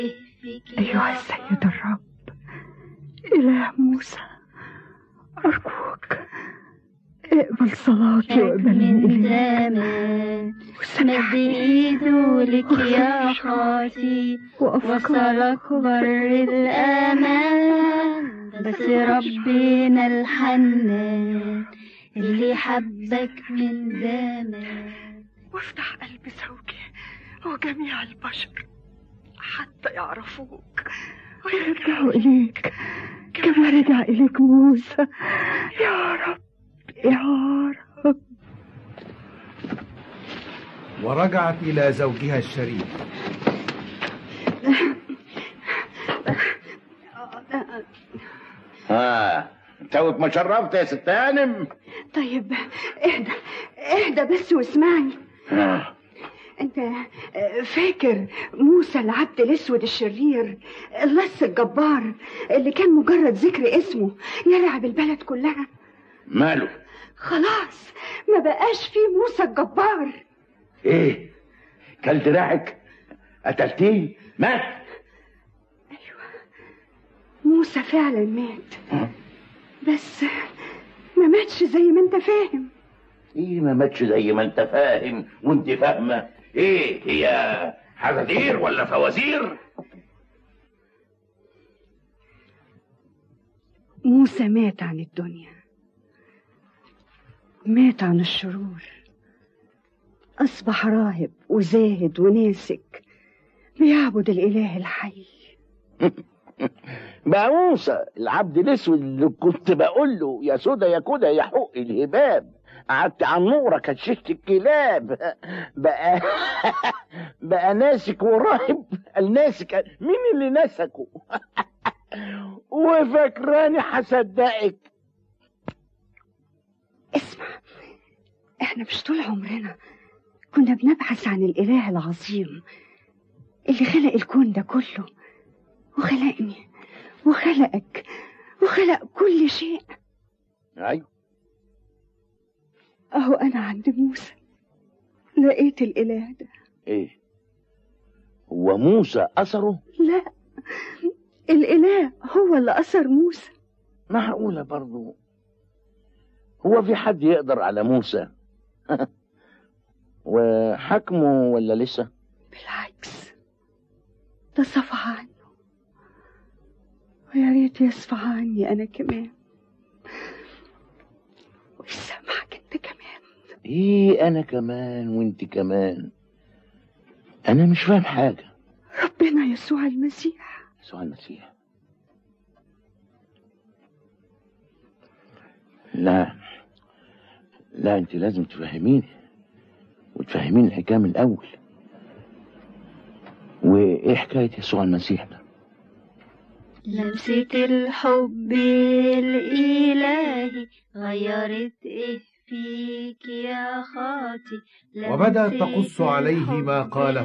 أيها السيد الرب إله موسى أرجوك اقبل صلاتي واقبلني من إليك زمان وسامحني مد ايده لك يا خاطي وأفكار وصلك بر الأمان بس ربنا الحنان اللي حبك من زمان وافتح قلب زوجي وجميع البشر حتى يعرفوك ويرجعوا إليك كما رجع إليك موسى يا رب يا رب ورجعت إلى زوجها الشريف ها توك ما شرفت يا ست هانم طيب اهدى اهدى بس واسمعني آه. انت فاكر موسى العبد الاسود الشرير اللص الجبار اللي كان مجرد ذكر اسمه يرعب البلد كلها ماله خلاص ما بقاش فيه موسى الجبار ايه كل دراعك قتلتيه مات موسى فعلا مات بس ما ماتش زي ما انت فاهم ايه ما ماتش زي ما انت فاهم وانت فاهمه ايه هي حزادير ولا فوازير موسى مات عن الدنيا مات عن الشرور أصبح راهب وزاهد وناسك بيعبد الإله الحي بقى موسى العبد الاسود اللي كنت بقول له يا سودا يا كودا يا حق الهباب قعدت على النورة كششت الكلاب بقى بقى ناسك وراهب الناسك مين اللي نسكه وفاكراني هصدقك اسمع احنا مش طول عمرنا كنا بنبحث عن الإله العظيم اللي خلق الكون ده كله وخلقني وخلقك وخلق كل شيء ايوه أهو أنا عند موسى لقيت الإله ده ايه هو موسى اثره لا الإله هو اللي أثر موسى معقولة برضو هو في حد يقدر على موسى وحكمه ولا لسه بالعكس ده صفى عنه ويا ريت يصفى عني أنا كمان ويسامحك أنت كمان ايه انا كمان وانت كمان انا مش فاهم حاجة ربنا يسوع المسيح يسوع المسيح لا لا انت لازم تفهميني وتفهميني الحكايه من الاول وايه حكايه يسوع المسيح ده لمسة الحب الإلهي غيرت إيه فيك يا خاطي وبدأت لمسة تقص عليه ما الحب قاله